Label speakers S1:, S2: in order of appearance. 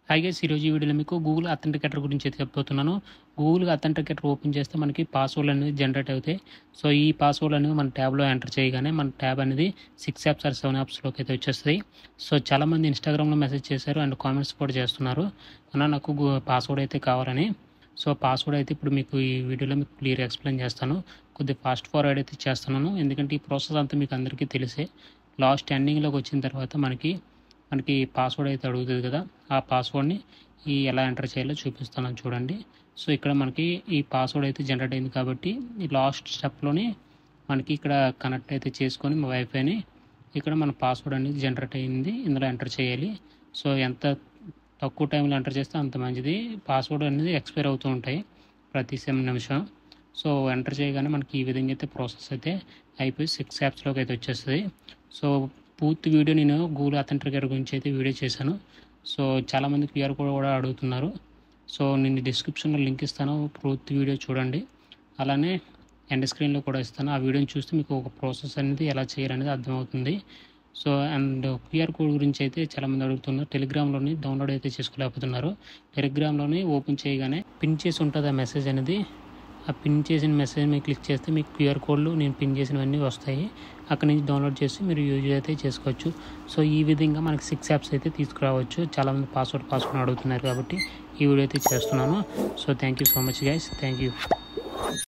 S1: hi guys ఈరోజు ఈ వీడియోలో మీకు గూగుల్ అథెంటికేటర్ గురించి అయితే చెప్పబోతున్నాను గూగుల్ అథెంటికేటర్ ఓపెన్ చేస్తే మనకి పాస్వర్డ్ అనేది జనరేట్ అవుతాయి సో ఈ పాస్వర్డ్ అనేది మన ట్యాబ్లో ఎంటర్ చేయగానే మన ట్యాబ్ అనేది సిక్స్ యాప్స్ ఆర్ సెవెన్ యాప్స్లోకి అయితే వచ్చేస్తుంది సో చాలామంది ఇన్స్టాగ్రామ్లో మెసేజ్ చేశారు అండ్ కామెంట్స్ కూడా చేస్తున్నారు అన్న నాకు పాస్వర్డ్ అయితే కావాలని సో పాస్వర్డ్ అయితే ఇప్పుడు మీకు ఈ వీడియోలో మీకు క్లియర్ ఎక్స్ప్లెయిన్ చేస్తాను కొద్దిగా ఫాస్ట్ ఫార్వర్డ్ అయితే చేస్తున్నాను ఎందుకంటే ఈ ప్రాసెస్ అంతా మీకు అందరికీ తెలిసే లాస్ట్ ఎండింగ్లోకి వచ్చిన తర్వాత మనకి మనకి పాస్వర్డ్ అయితే అడుగుతుంది కదా ఆ పాస్వర్డ్ని ఈ ఎలా ఎంటర్ చేయాలో చూపిస్తాను చూడండి సో ఇక్కడ మనకి ఈ పాస్వర్డ్ అయితే జనరేట్ అయింది కాబట్టి ఈ లాస్ట్ స్టెప్లోని మనకి ఇక్కడ కనెక్ట్ అయితే చేసుకొని మా వైఫైని ఇక్కడ మన పాస్వర్డ్ అనేది జనరేట్ అయింది ఇందులో ఎంటర్ చేయాలి సో ఎంత తక్కువ టైంలో ఎంటర్ చేస్తే అంత మంచిది పాస్వర్డ్ అనేది ఎక్స్పైర్ అవుతూ ఉంటాయి ప్రతి సెమ్ నిమిషం సో ఎంటర్ చేయగానే మనకి ఈ విధంగా అయితే ప్రాసెస్ అయితే అయిపోయి సిక్స్ యాప్స్లోకి అయితే వచ్చేస్తుంది సో పూర్తి వీడియో నేను గూగుల్ అథెంటికేటర్ గురించి అయితే వీడియో చేశాను సో చాలామంది క్లియర్ కూడా కూడా అడుగుతున్నారు సో నేను డిస్క్రిప్షన్లో లింక్ ఇస్తాను పూర్తి వీడియో చూడండి అలానే ఎండ్ స్క్రీన్లో కూడా ఇస్తాను ఆ వీడియోని చూస్తే మీకు ఒక ప్రాసెస్ అనేది ఎలా చేయాలనేది అర్థమవుతుంది సో అండ్ క్యూఆర్ కోడ్ గురించి అయితే చాలామంది అడుగుతున్నారు టెలిగ్రామ్లోని డౌన్లోడ్ అయితే చేసుకోలేకపోతున్నారు టెలిగ్రామ్లోని ఓపెన్ చేయగానే పిన్ చేసి ఉంటుంది ఆ మెసేజ్ అనేది ఆ పిన్ చేసిన మెసేజ్ మీరు క్లిక్ చేస్తే మీకు క్యూఆర్ కోడ్లు నేను పిన్ చేసినవన్నీ వస్తాయి అక్కడ నుంచి డౌన్లోడ్ చేసి మీరు యూజ్ అయితే చేసుకోవచ్చు సో ఈ విధంగా మనకి సిక్స్ యాప్స్ అయితే తీసుకురావచ్చు చాలామంది పాస్వర్డ్ పాస్వర్డ్ అడుగుతున్నారు కాబట్టి ఈ వీడియో అయితే చేస్తున్నాను so thank you so much guys thank you